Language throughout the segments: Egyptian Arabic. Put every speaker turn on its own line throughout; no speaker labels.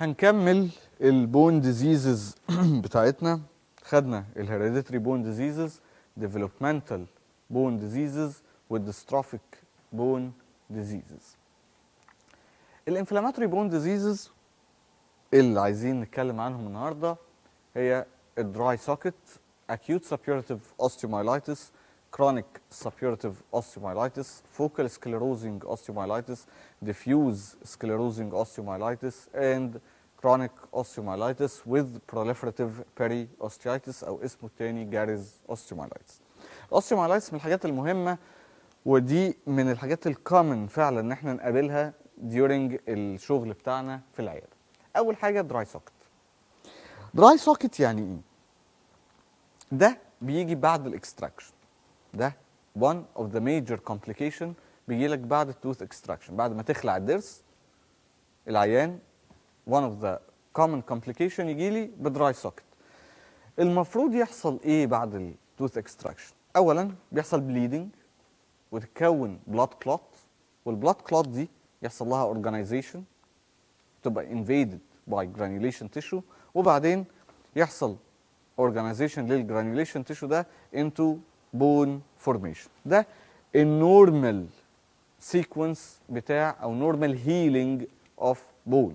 هنكمل البون ديزيزز بتاعتنا خدنا الهيريديتري بون ديزيزز ديفلوبمنتال بون ديزيزز والديستروفيك بون ديزيزز الانفلاماتوري بون ديزيزز اللي عايزين نتكلم عنهم النهارده هي الدراي سوكت acute suppurative osteomyelitis chronic suppurative osteomyelitis focal sclerosing osteomyelitis diffuse sclerosing osteomyelitis and chronic osteomyelitis with proliferative periosteoitis او اسمه الثاني جاريز osteomyelitis الاوستيومايلايتس من الحاجات المهمه ودي من الحاجات الكومن فعلا ان احنا نقابلها during الشغل بتاعنا في العياده اول حاجه دراي سوكت دراي سوكت يعني ايه ده بيجي بعد الاكستراكشن ده one of the major complication بيجي لك بعد التوث اكستراكشن بعد ما تخلع الضرس العيان one of the common complication يجي لي بدراي سوكت المفروض يحصل ايه بعد التوث اكستراكشن اولا بيحصل بليدنج وتتكون بلاد كلوت والبلاد كلوت دي يحصل لها اورجانيزيشن تبقى invaded by granulation tissue وبعدين يحصل اورجانيزيشن للجرانيوليشن تيشو ده into bone formation ده النورمال سيكونس بتاع او نورمال هيلينج اوف بون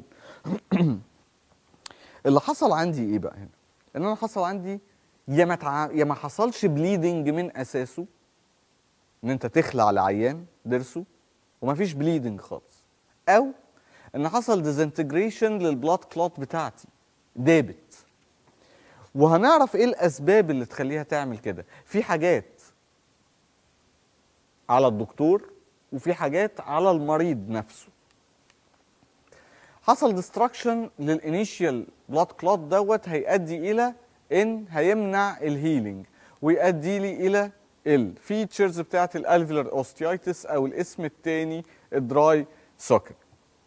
اللي حصل عندي ايه بقى هنا ان انا حصل عندي يا ما تع... يا ما حصلش بليدنج من اساسه ان انت تخلع لعيان ضرسه ومفيش بليدنج خالص او ان حصل ديزنتجريشن للبلاد كلوت بتاعتي دابت وهنعرف ايه الاسباب اللي تخليها تعمل كده في حاجات على الدكتور وفي حاجات على المريض نفسه حصل ديستراكشن للانيشيال بلاد كلوت دوت هيؤدي الى ان هيمنع الهيلينج ويؤدي لي الى الفيتشرز بتاعت الالفيولار اوستيايتس او الاسم الثاني الدراي سوكت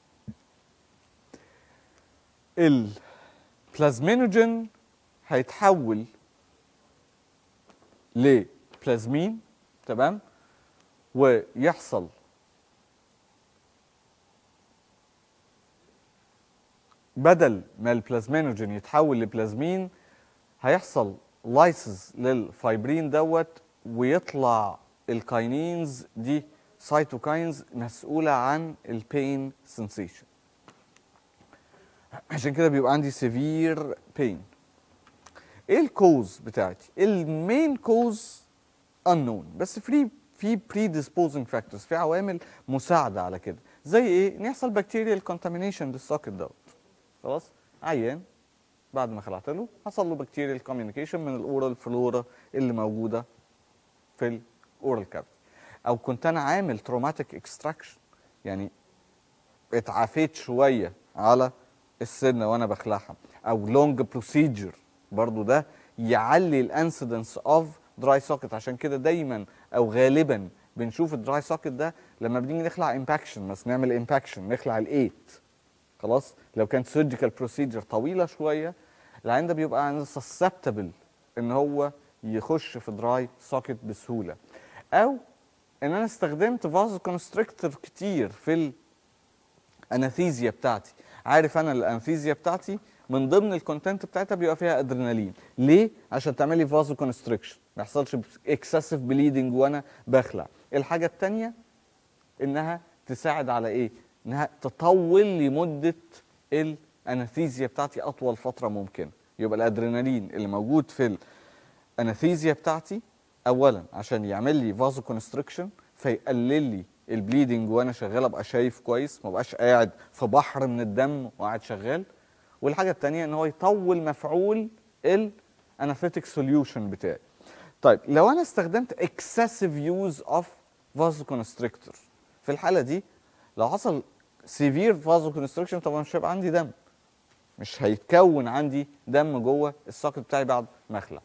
البلازمينوجين هيتحول لبلازمين تمام ويحصل بدل ما البلازمينوجين يتحول لبلازمين هيحصل لايسز للفايبرين دوت ويطلع الكاينينز دي سايتوكاينز مسؤولة عن البين سنسيشن عشان كده بيبقى عندي سيفير بين ايه الكوز بتاعتي المين كوز unknown بس في في predisposing factors في عوامل مساعده على كده زي ايه ان يحصل بكتيريال كونتامينيشن للسوكت دوت خلاص عيان بعد ما خلعت له حصل له بكتيريال كوميونيكيشن من الاورال فلورا اللي موجوده في الاورال كافيتي او كنت انا عامل تروماتيك اكستراكشن يعني اتعافيت شويه على السنه وانا بخلعها او لونج بروسيجر برضو ده يعلي الانسيدنس اوف دراي سوكت عشان كده دايما او غالبا بنشوف الدراي سوكت ده لما بنيجي نخلع امباكشن بس نعمل امباكشن نخلع الايت خلاص لو كانت سيرجيكال بروسيجر طويله شويه العين ده بيبقى عنده سسبتبل ان هو يخش في دراي سوكت بسهوله او ان انا استخدمت فازو كونستريكتور كتير في الاناثيزيا بتاعتي عارف انا الاناثيزيا بتاعتي من ضمن الكونتنت بتاعتها بيبقى فيها ادرينالين ليه عشان تعمل لي فازو كونستريكشن ما يحصلش اكسسيف بليدنج وانا بخلع الحاجه الثانيه انها تساعد على ايه انها تطول لي مده الاناثيزيا بتاعتي اطول فتره ممكن يبقى الادرينالين اللي موجود في الاناثيزيا بتاعتي اولا عشان يعمل لي فازو كونستريكشن فيقلل لي البليدنج وانا شغال ابقى شايف كويس ما بقاش قاعد في بحر من الدم وقاعد شغال والحاجه الثانيه ان هو يطول مفعول الاناثيتيك سوليوشن بتاعي طيب لو انا استخدمت اكسسيف يوز اوف فازو كونستريكتور في الحاله دي لو حصل سيفير فازو كونستريكشن طبعا مش هيبقى عندي دم مش هيتكون عندي دم جوه الساكت بتاعي بعد ما اخلع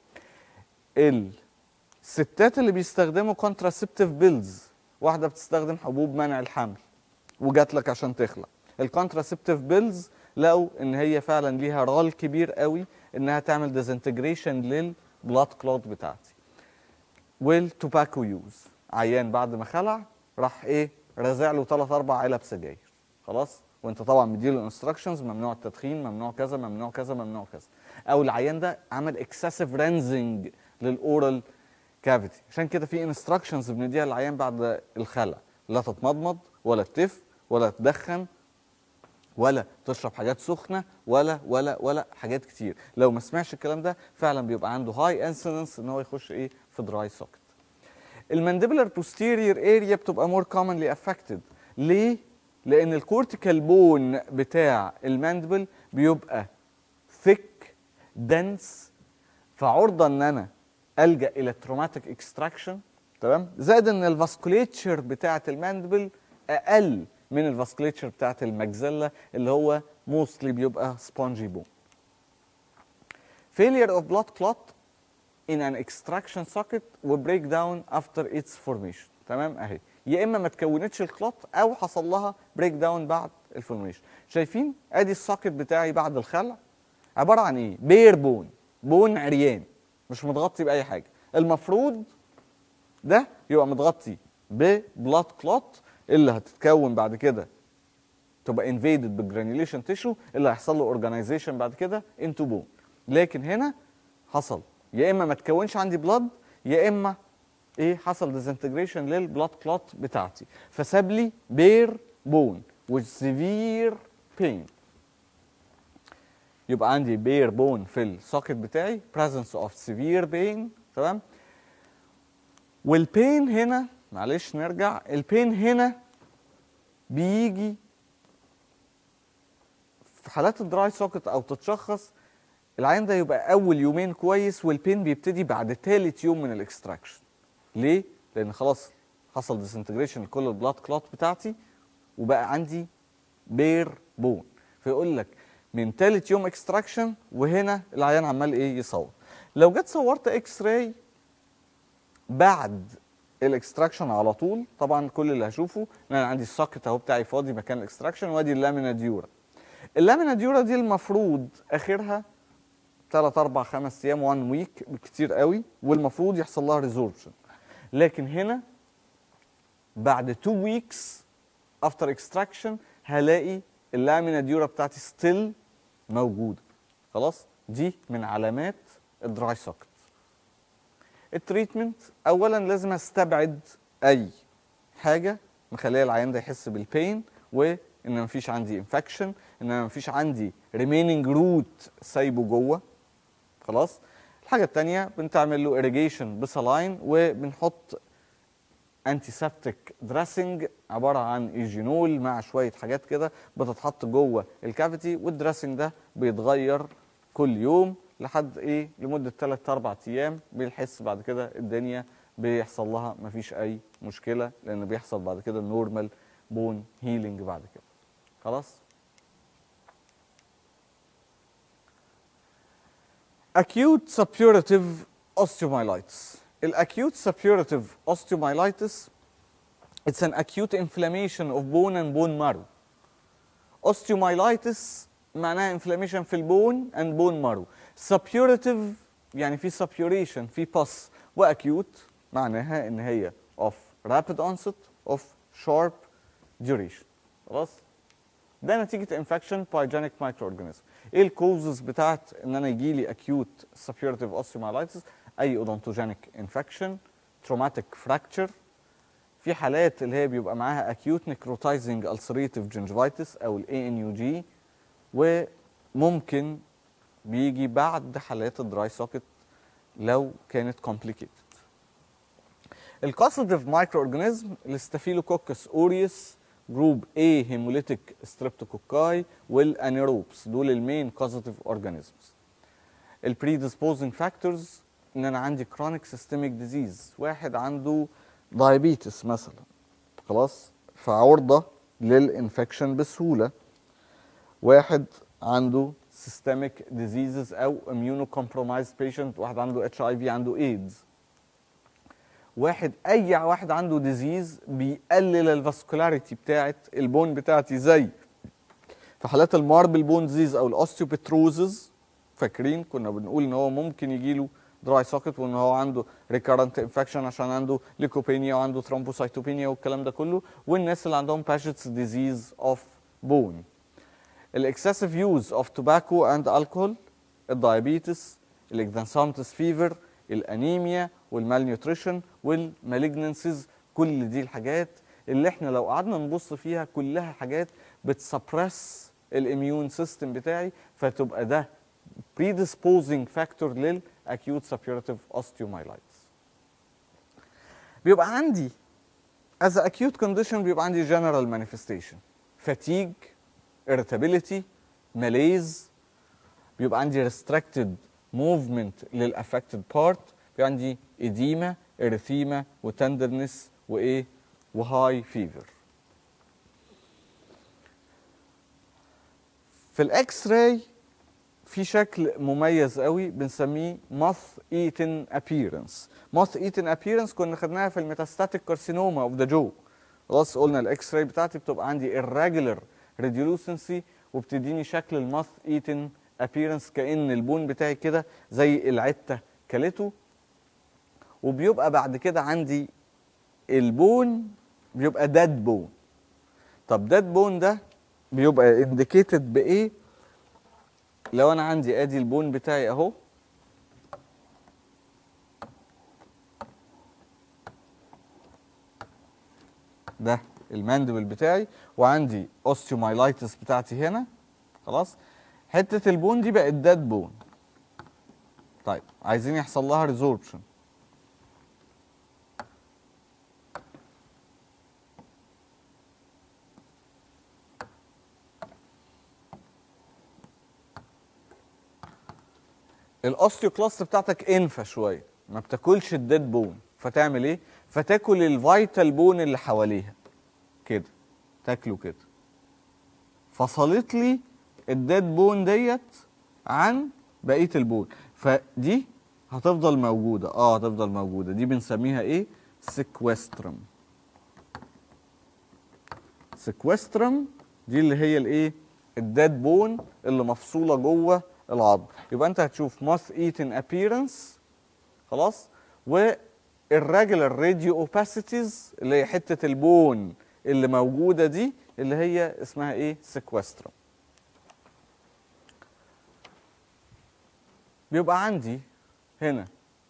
الستات اللي بيستخدموا كونتراسبتيف بيلز واحده بتستخدم حبوب منع الحمل وجات لك عشان تخلع الكونتراسبتيف بيلز لقوا ان هي فعلا ليها رول كبير قوي انها تعمل ديزنتجريشن للبلاد كلوت بتاعتي والتوباكو يوز عيان بعد ما خلع راح ايه رازع له ثلاث اربع علب سجاير خلاص وانت طبعا مديله انستراكشنز ممنوع التدخين ممنوع كذا ممنوع كذا ممنوع كذا او العيان ده عمل اكسسيف رينزنج للاورال كافيتي عشان كده في انستراكشنز بنديها للعيان بعد الخلع لا تتمضمض ولا تتف ولا تدخن ولا تشرب حاجات سخنه ولا ولا ولا حاجات كتير لو ما سمعش الكلام ده فعلا بيبقى عنده هاي انسيدنس ان هو يخش ايه في دراي سوكت المانديبلر posterior اريا بتبقى مور commonly افكتد ليه لان الكورتيكال بون بتاع الماندبل بيبقى ثيك دنس فعرضه ان انا الجا الى تروماتيك اكستراكشن تمام زائد ان الفاسكوليتشر بتاعه الماندبل اقل من الفاسكوليتشر بتاعه المجزله اللي هو موستلي بيبقى سبونجي بون failure of blood clot in an extraction socket و break down after its formation تمام اهي يا اما ما تكونتش الكلوت او حصل لها بريك داون بعد الفورميشن شايفين ادي السوكت بتاعي بعد الخلع عباره عن ايه بير بون بون عريان مش متغطي باي حاجه المفروض ده يبقى متغطي ببلاد كلوت اللي هتتكون بعد كده تبقى انفيدد بالجرانيوليشن تيشو اللي هيحصل له اورجانيزيشن بعد كده انتو بون لكن هنا حصل يا اما ما تكونش عندي بلاد يا اما ايه حصل ديزنتجريشن للبلاد كلوت بتاعتي فساب لي بير بون with severe pain يبقى عندي بير بون في السوكت بتاعي presence of severe pain تمام والبين هنا معلش نرجع البين هنا بيجي في حالات الدراي سوكت او تتشخص العين ده يبقى اول يومين كويس والبين بيبتدي بعد ثالث يوم من الاكستراكشن ليه لان خلاص حصل ديسنتجريشن لكل البلاد كلوت بتاعتي وبقى عندي بير بون فيقول لك من ثالث يوم اكستراكشن وهنا العيان عمال ايه يصور لو جيت صورت اكس راي بعد الاكستراكشن على طول طبعا كل اللي هشوفه ان انا عندي السوكت اهو بتاعي فاضي مكان الاكستراكشن وادي اللامينا ديورا اللامينا ديورا دي المفروض اخرها 3 4 5 ايام 1 ويك بكتير قوي والمفروض يحصل لها ريزوربشن لكن هنا بعد 2 ويكس افتر اكستراكشن هلاقي اللامينا ديورا بتاعتي ستيل موجوده خلاص دي من علامات الدراي سوكت التريتمنت اولا لازم استبعد اي حاجه مخليه العيان ده يحس بالبين وان مفيش عندي انفكشن ان انا مفيش عندي ريميننج روت سايبه جوه خلاص الحاجه الثانيه بنتعمل له اريجيشن بسلاين وبنحط انتي سبتيك دريسنج عباره عن ايجينول مع شويه حاجات كده بتتحط جوه الكافيتي والدريسنج ده بيتغير كل يوم لحد ايه لمده 3 4 ايام بنحس بعد كده الدنيا بيحصل لها مفيش اي مشكله لان بيحصل بعد كده النورمال بون هيلينج بعد كده خلاص acute suppurative osteomyelitis الاكيوت suppurative osteomyelitis it's an acute inflammation of bone and bone marrow osteomyelitis معناها inflammation في البون and bone marrow suppurative يعني في suppuration في pus واكيوت معناها ان هي of rapid onset of sharp duration خلاص ده نتيجه انفكشن بايجينيك مايكرو اورجانيزم ايه الكوزز بتاعت ان انا يجي لي اكيوت سبيورتيف اوستيومايلايتس اي اودونتوجينيك انفكشن تروماتيك فراكتشر في حالات اللي هي بيبقى معاها اكيوت نيكروتايزنج السريتيف جنجفايتس او الاي ان يو جي وممكن بيجي بعد حالات الدراي سوكت لو كانت كومبليكيتد الكوسيتيف مايكرو اورجانيزم الاستافيلوكوكس اوريوس جروب A هيموليتيك ستريبتوكوكاي والانيروبس دول المين كوزيتيف اورجانيزمز البريديسبوزنج فاكتورز ان انا عندي كرونيك سيستميك ديزيز واحد عنده دايابيتس مثلا خلاص فعرضه للانفكشن بسهوله واحد عنده سيستميك ديزيزز او اميونو كومبرومايز بيشنت واحد عنده اتش اي في عنده ايدز واحد اي واحد عنده ديزيز بيقلل الفاسكولاريتي بتاعت البون بتاعتي زي في حالات الماربل بون ديزيز او الاوستيوبتروزز فاكرين كنا بنقول ان هو ممكن يجي له دراي سوكت وان هو عنده ريكارنت انفكشن عشان عنده ليكوبينيا وعنده ثرومبوسايتوبينيا والكلام ده كله والناس اللي عندهم باشيتس ديزيز اوف بون الاكسسيف يوز اوف توباكو اند الكحول الدايابيتس الاكزانثوماتس فيفر الانيميا والمالنيوتريشن والمالجنسز كل دي الحاجات اللي احنا لو قعدنا نبص فيها كلها حاجات بتسبرس الاميون سيستم بتاعي فتبقى ده predisposing factor للاكيوت suppurative osteomyelitis بيبقى عندي as a acute condition بيبقى عندي general manifestation fatigue irritability malaise بيبقى عندي restricted movement للaffected part بيبقى عندي edema erythema وتندرنس وايه وهاي فيفر في الاكس راي في شكل مميز قوي بنسميه ماث ايتن ابييرنس ماث ايتن ابييرنس كنا خدناها في الميتاستاتيك كارسينوما اوف ذا جو خلاص قلنا الاكس راي بتاعتي بتبقى عندي irregular radiolucency وبتديني شكل الماث ايتن ابييرنس كان البون بتاعي كده زي العته كلته وبيبقى بعد كده عندي البون بيبقى داد بون طب داد بون ده بيبقى انديكيتد بايه لو انا عندي ادي البون بتاعي اهو ده الماندبل بتاعي وعندي اوستيومايلايتس بتاعتي هنا خلاص حته البون دي بقت داد بون طيب عايزين يحصل لها ريزوربشن الاوستيوكلاست بتاعتك انفى شويه ما بتاكلش الديد بون فتعمل ايه فتاكل الفيتال بون اللي حواليها كده تاكله كده فصلت لي الديد بون ديت عن بقيه البون فدي هتفضل موجوده اه هتفضل موجوده دي بنسميها ايه سيكوسترم سيكوسترم دي اللي هي الايه الديد بون اللي مفصوله جوه العظم يبقى انت هتشوف ماث ايتن ابييرنس خلاص و irregular radio opacities اللي هي حته البون اللي موجوده دي اللي هي اسمها ايه سيكوسترم بيبقى عندي هنا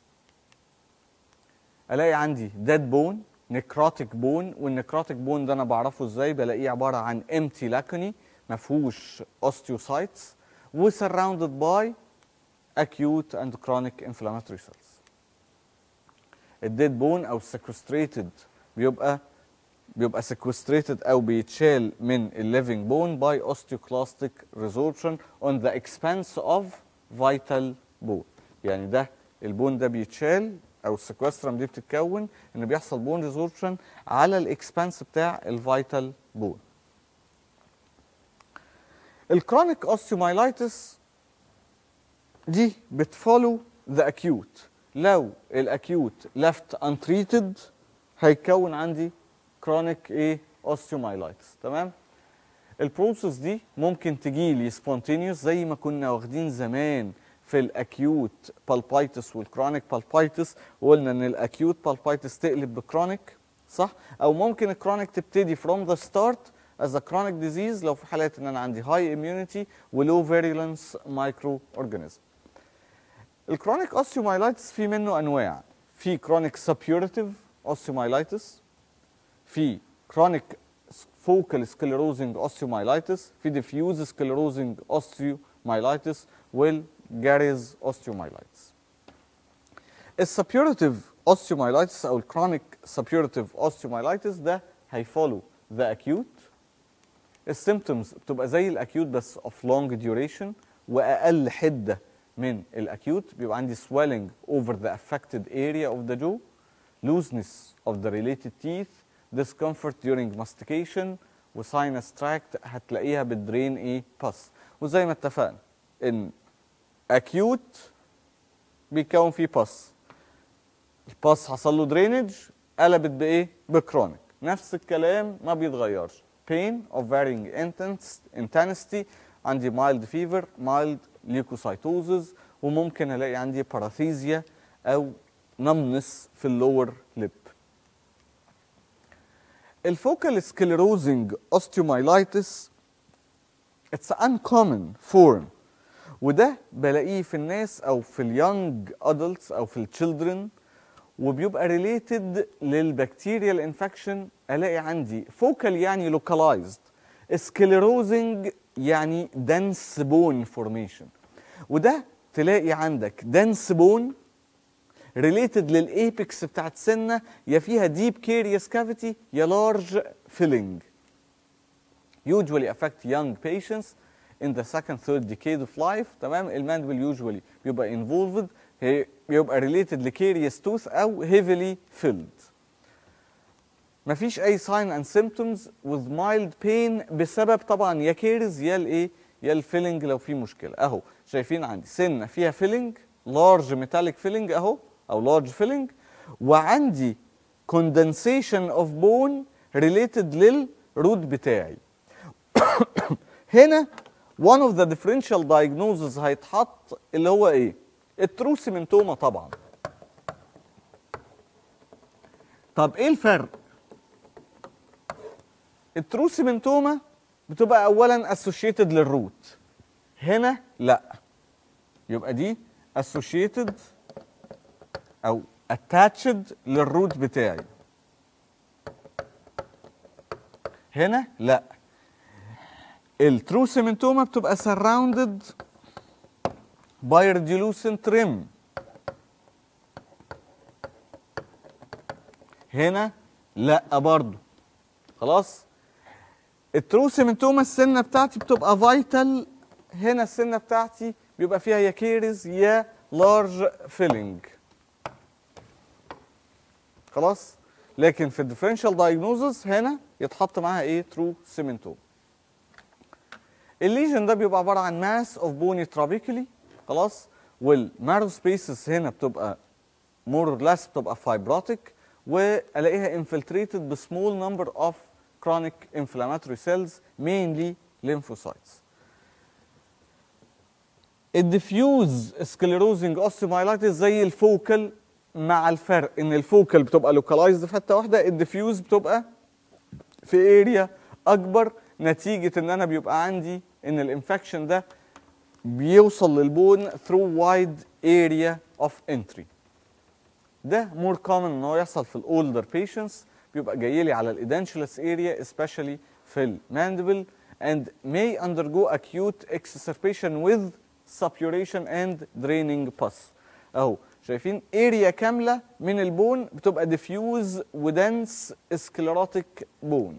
الاقي عندي ديد بون نكروتيك بون والنكروتيك بون ده انا بعرفه ازاي بلاقيه عباره عن امتي لاكوني ما فيهوش اوستيوسايتس و surrounded by acute and chronic inflammatory cells. الديد بون او sequestrated بيبقى بيبقى sequestrated او بيتشال من الليفنج بون by osteoclastic resorption on the expense of vital bone. يعني ده البون ده بيتشال او السكوسترم دي بتتكون ان بيحصل بون ريزوربشن على الاكسبانس بتاع الفيتال بون. الكرونيك اوستيومايلايتس دي بتفولو ذا اكيوت لو الاكيوت ليفت انتريتد هيتكون عندي كرونيك ايه اوستيومايلايتس تمام البروسيس دي ممكن تجي لي سبونتينيوس زي ما كنا واخدين زمان في الاكيوت بالبايتس والكرونيك بالبايتس وقلنا ان الاكيوت بالبايتس تقلب بكرونيك صح او ممكن الكرونيك تبتدي فروم ذا ستارت as a chronic disease لو في حالات ان انا عندي high immunity ولو virulence micro organism. الكرونيك اوستيومايلايتس في منه انواع في كرونيك suppurative osteomyelitis في كرونيك focal sclerosing osteomyelitis في diffuse sclerosing osteomyelitis والجاريز osteomyelitis. السبيورتيف osteomyelitis او الكرونيك suppurative osteomyelitis ده هيفولو ذا acute السيمتومز بتبقى زي الاكيوت بس اوف لونج ديوريشن واقل حده من الاكيوت بيبقى عندي swelling over the affected area of the jaw looseness of the related teeth discomfort during mastication وساينس تراكت هتلاقيها بتدرين ايه باس وزي ما اتفقنا ان اكيوت بيتكون فيه باس الباس حصل له درينج قلبت بايه بكرونيك نفس الكلام ما بيتغيرش pain of varying intense- intensity عندي mild fever mild leukocytosis وممكن الاقي عندي باراثيزيا او numbness في اللور ليب الفوكال سكليروزنج اوستيومايلايتس اتس uncommon form وده بلاقيه في الناس او في اليونج ادلتس او في التشيلدرن وبيبقى ريليتد للبكتيريال انفكشن الاقي عندي فوكال يعني لوكالايزد سكليروزنج يعني دنس بون فورميشن وده تلاقي عندك دنس بون ريليتد للايبكس بتاعت السنه يا فيها ديب كيريوس كافيتي يا لارج فيلينج usually affect young patients in the second third decade of life تمام الماندبل usually بيبقى involved هي بيبقى related لكيريوس توث او heavily filled مفيش اي sign and symptoms with mild pain بسبب طبعا يا كيرز يا الايه يا الفيلنج لو في مشكله اهو شايفين عندي سنه فيها فيلنج لارج ميتاليك فيلنج اهو او لارج فيلنج وعندي condensation of bone related للروت بتاعي هنا one of the differential diagnoses هيتحط اللي هو ايه التروسيمنتوما طبعا طب ايه الفرق التروسيمنتوما بتبقى اولا associated للروت هنا لا يبقى دي associated او attached للروت بتاعي هنا لا التروسيمنتوما بتبقى surrounded by reducent rim هنا لا برضو خلاص التروسيمنتوما السنه بتاعتي بتبقى فايتال هنا السنه بتاعتي بيبقى فيها يا كيرز يا لارج فيلينج خلاص لكن في الديفرنشال دايجنوزس هنا يتحط معاها ايه ترو سيمنتوم الليجن ده بيبقى عباره عن ماس اوف بوني ترابيكولي خلاص والمارو سبيسز هنا بتبقى مور اور ليس بتبقى فايبروتيك والاقيها انفلتريتد بسمول نمبر اوف chronic inflammatory cells mainly lymphocytes. الديفيوز سكليروزنج اوستيومايلايتس زي الفوكال مع الفرق ان الفوكال بتبقى لوكالايزد في حته واحده الديفيوز بتبقى في اريا اكبر نتيجه ان انا بيبقى عندي ان الانفكشن ده بيوصل للبون through wide area of entry ده مور كومن ان هو يحصل في الاولدر بيشنتس بيبقى جاي لي على الادنشلس اريا especially في الماندبل and may undergo acute exacerbation with suppuration and draining pus اهو شايفين اريا كامله من البون بتبقى diffuse ودنس سكليروتيك بون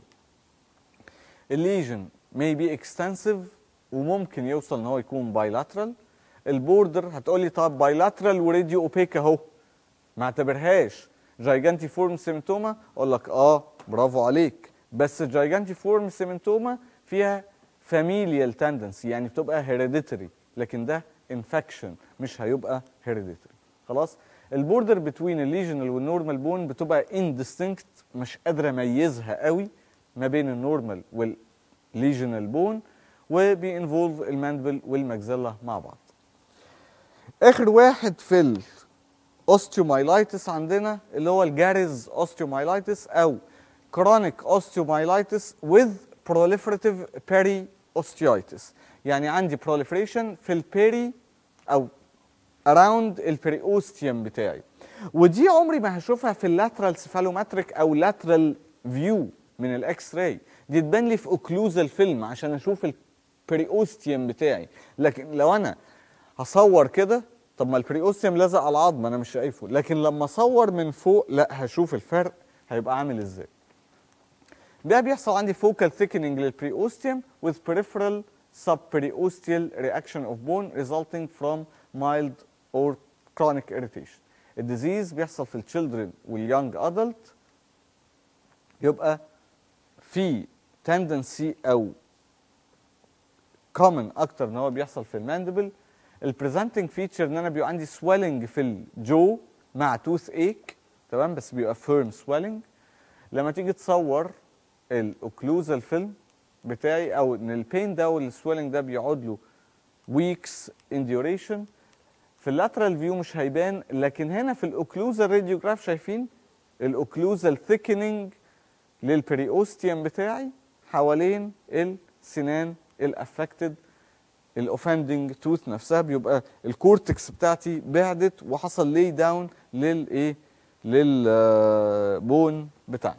الليجن may be extensive وممكن يوصل ان هو يكون bilateral البوردر هتقول لي طب bilateral وراديو اوبيك اهو ما اعتبرهاش جايجانتي فورم سيمتوما اقول لك اه برافو عليك بس الجايجانتي فورم سيمتوما فيها فاميليال تندنسي يعني بتبقى هيريديتري لكن ده انفكشن مش هيبقى هيريديتري خلاص البوردر بتوين الليجنال والنورمال بون بتبقى اندستنكت مش قادره اميزها قوي ما بين النورمال والليجنال بون وبينفولف الماندبل والماكزيلا مع بعض اخر واحد في ال اوستيومايلايتس عندنا اللي هو الجارز اوستيومايلايتس او كرونيك اوستيومايلايتس with proliferative periosteoitis يعني عندي proliferation في البيري او around البريوستيوم بتاعي ودي عمري ما هشوفها في اللاترال سيفالوماتريك او لاترال فيو من الاكس راي دي تبان لي في اوكلوزال فيلم عشان اشوف البريوستيوم بتاعي لكن لو انا هصور كده طب ما البريوستيوم لزق على العظم انا مش شايفه لكن لما اصور من فوق لا هشوف الفرق هيبقى عامل ازاي ده بيحصل عندي focal thickening للبريوستيوم with peripheral subperiosteal reaction of bone resulting from mild or chronic irritation الديزيز بيحصل في الشيلدرن واليونج ادلت يبقى في تندنسي او common اكتر ان هو بيحصل في الماندبل البريزنتنج فيتشر ان انا بيبقى عندي سويلنج في الجو مع توث ايك تمام بس بيبقى فيرم سويلنج لما تيجي تصور الاوكلوزال فيلم بتاعي او ان البين ده والسويلنج ده بيقعد له ويكس ان ديوريشن في اللاترال فيو مش هيبان لكن هنا في الاوكلوزال راديوجراف شايفين الاوكلوزال ثيكنينج للبريوستيوم بتاعي حوالين السنان الافكتد الاوفندنج توث نفسها بيبقى الكورتكس بتاعتي بعدت وحصل لي داون للايه للبون بتاعنا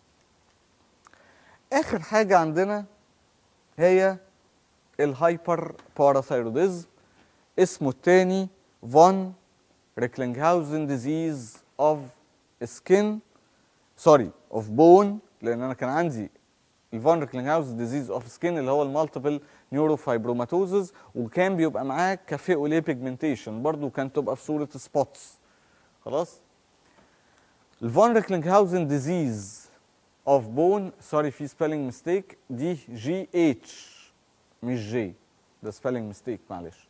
اخر حاجه عندنا هي الهايبر باراثايروديزم اسمه الثاني فون ريكلينغهاوزن ديزيز اوف سكين سوري اوف بون لان انا كان عندي الفون ريكلينغهاوز ديزيز اوف سكين اللي هو المالتيبل نيوروفايبروماتوزز وكان بيبقى معاه كافيولي بيجمنتيشن برضو كان تبقى في صوره سبوتس خلاص الفون ريكلينغهاوزن ديزيز اوف بون سوري في سبيلنج ميستيك دي جي اتش مش جي ده سبيلنج ميستيك معلش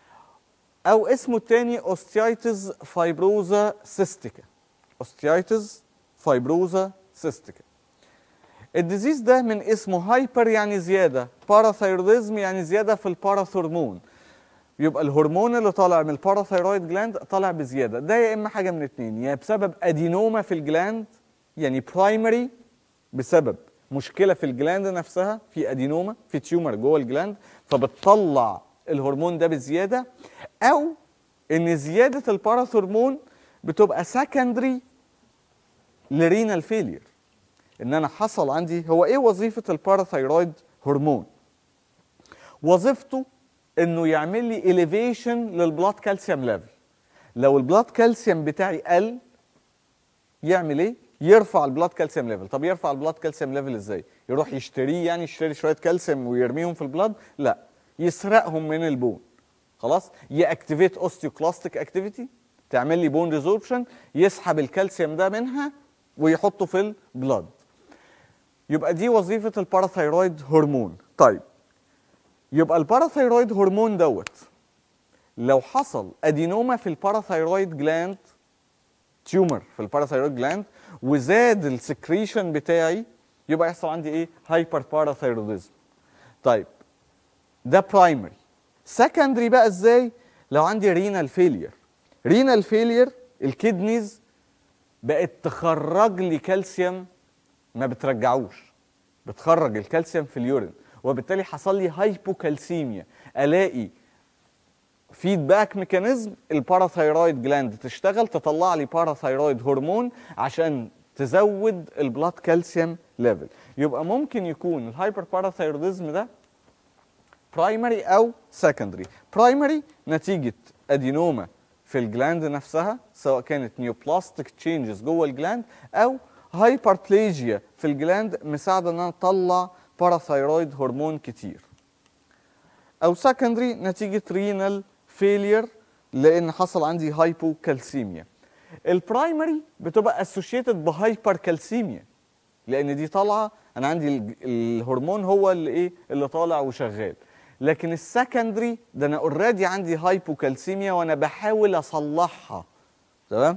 او اسمه الثاني اوستيايتس فايبروزا سيستيكا اوستيايتس فايبروزا سيستيكا الديزيز ده من اسمه هايبر يعني زياده باراثايروديزم يعني زياده في الباراثورمون يبقى الهرمون اللي طالع من الباراثايرويد جلاند طالع بزياده ده يا اما حاجه من اتنين يا بسبب ادينوما في الجلاند يعني برايمري بسبب مشكله في الجلاند نفسها في ادينوما في تيومر جوه الجلاند فبتطلع الهرمون ده بزياده او ان زياده الباراثورمون بتبقى سكندري لرينال فيلير ان انا حصل عندي هو ايه وظيفه الباراثايرويد هرمون وظيفته انه يعمل لي اليفيشن للبلاد كالسيوم ليفل لو البلاد كالسيوم بتاعي قل يعمل ايه يرفع البلاد كالسيوم ليفل طب يرفع البلاد كالسيوم ليفل ازاي يروح يشتريه يعني يشتري شويه كالسيوم ويرميهم في البلاد لا يسرقهم من البون خلاص ياكتيفيت اوستيوكلاستيك اكتيفيتي تعمل لي بون ريزوربشن يسحب الكالسيوم ده منها ويحطه في البلاد يبقى دي وظيفه الباراثايرويد هرمون طيب يبقى الباراثايرويد هرمون دوت لو حصل ادينوما في الباراثايرويد جلاند تيومر في الباراثايرويد جلاند وزاد السكريشن بتاعي يبقى يحصل عندي ايه هايبر باراثايروديزم طيب ده برايمري سكندري بقى ازاي لو عندي رينال فيلير رينال فيلير الكدنيز بقت تخرج لي كالسيوم ما بترجعوش بتخرج الكالسيوم في اليورين وبالتالي حصل لي هايبوكالسيميا الاقي فيدباك ميكانيزم الباراثايرويد جلاند تشتغل تطلع لي باراثايرويد هرمون عشان تزود البلاد كالسيوم ليفل يبقى ممكن يكون الهايبر باراثايروديزم ده برايمري او سكندري برايمري نتيجه ادينوما في الجلاند نفسها سواء كانت نيوبلاستيك تشينجز جوه الجلاند او هايبربليجيا في الجلاند مساعده ان انا اطلع باراثايرويد هرمون كتير او سكندري نتيجه رينال فيلير لان حصل عندي هايبوكالسيميا البرايمري بتبقى اسوشيتد بهايبر كالسيميا لان دي طالعه انا عندي ال- الهرمون هو اللي ايه اللي طالع وشغال لكن السكندري ده انا اوريدي عندي هايبوكالسيميا وانا بحاول اصلحها تمام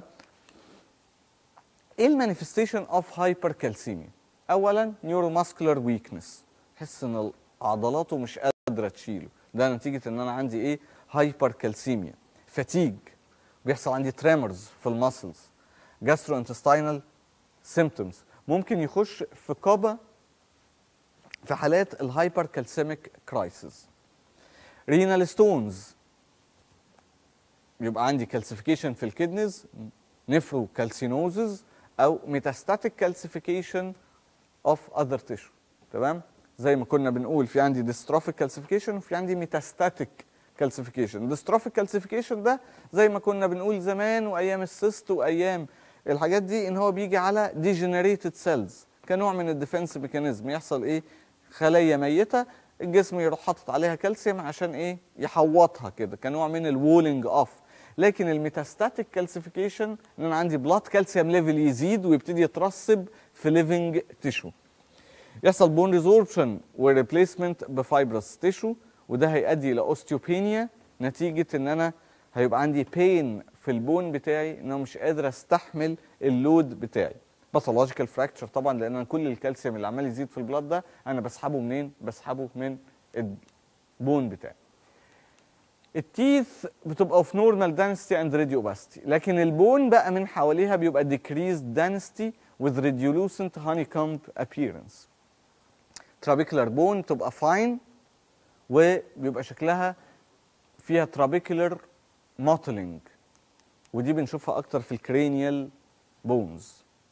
ايه المانيفستيشن اوف هايبر كالسيميا اولا نيوروماسكولار ويكنس تحس ان عضلاته مش قادره تشيله ده نتيجه ان انا عندي ايه هايبر كالسيميا فاتيج بيحصل عندي تريمرز في المسلز جاسترو انتستينال سيمبتومز ممكن يخش في كوبا في حالات الهايبر كالسيميك كرايسيس رينال ستونز يبقى عندي كالسيفيكيشن في الكدنز نفرو كالسينوزز او ميتاستاتيك كالسيفيكيشن اوف اذر تيشو تمام زي ما كنا بنقول في عندي ديستروفيك كالسيفيكيشن وفي عندي ميتاستاتيك كالسيفيكيشن ديستروفيك كالسيفيكيشن ده زي ما كنا بنقول زمان وايام السيست وايام الحاجات دي ان هو بيجي على ديجنريتد سيلز كنوع من الديفنس ميكانيزم يحصل ايه خلايا ميته الجسم يروح حاطط عليها كالسيوم عشان ايه يحوطها كده كنوع من الوولينج اوف لكن الميتاستاتيك كالسيفيكيشن ان انا عندي بلاد كالسيوم ليفل يزيد ويبتدي يترسب في ليفنج تيشو يحصل بون ريزوربشن وريبليسمنت بفايبرس تيشو وده هيؤدي الى اوستيوبينيا نتيجه ان انا هيبقى عندي بين في البون بتاعي ان انا مش قادر استحمل اللود بتاعي باثولوجيكال فراكتشر طبعا لان أنا كل الكالسيوم اللي عمال يزيد في البلاد ده انا بسحبه منين بسحبه من البون بتاعي التيث بتبقى في نورمال دانستي اند راديو اوباستي لكن البون بقى من حواليها بيبقى decreased density with radiolucent honeycomb appearance trabecular bone تبقى fine وبيبقى شكلها فيها ترابيكولر موتلينج ودي بنشوفها اكتر في الكرينيال بونز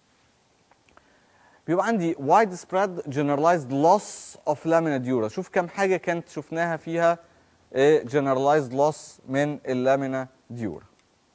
بيبقى عندي وايد سبريد generalized loss of lamina dura شوف كم حاجه كانت شفناها فيها آه، generalized loss من اللامينا ديورا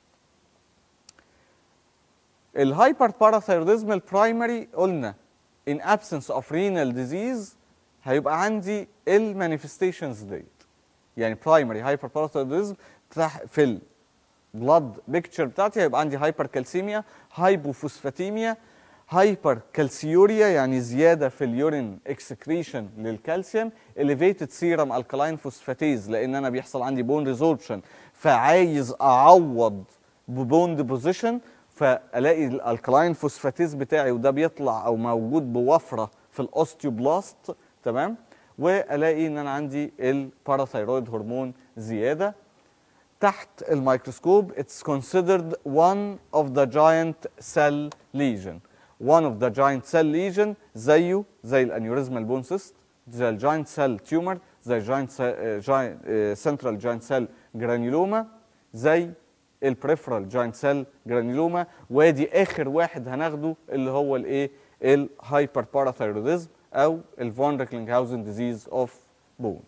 الهايبر باراثايروديزم البرايمري قلنا in absence of renal disease هيبقى عندي المانيفستيشنز ديت يعني برايمري هايبر باراثايروديزم في البلاد بيكتشر بتاعتي هيبقى عندي هايبر كالسيميا هايبوفوسفاتيميا هايبر كالسيوريا يعني زياده في اليورين اكسكريشن للكالسيوم elevated سيرم الكلاين فوسفاتيز لان انا بيحصل عندي بون ريزوربشن فعايز اعوض ببون ديبوزيشن فالاقي الالكلاين فوسفاتيز بتاعي وده بيطلع او موجود بوفره في الاوستيوبلاست تمام والاقي ان انا عندي الباراثايرويد هرمون زياده تحت الميكروسكوب it's considered one of the giant cell lesion one of the giant cell lesion زيه زي الانيوريزمال بون سيست زي الجاينت سيل تيومر زي الجاينت سنترال جاينت سيل جرانيولوما زي البريفرال جاينت سيل جرانيولوما وادي اخر واحد هناخده اللي هو الايه الهايبر باراثايروديزم او الفون ريكلينغهاوزن ديزيز اوف بون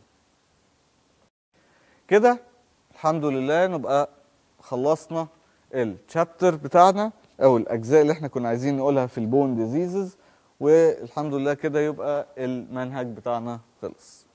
كده الحمد لله نبقى خلصنا الشابتر بتاعنا او الاجزاء اللي احنا كنا عايزين نقولها في البون ديزيزز والحمد لله كده يبقى المنهج بتاعنا خلص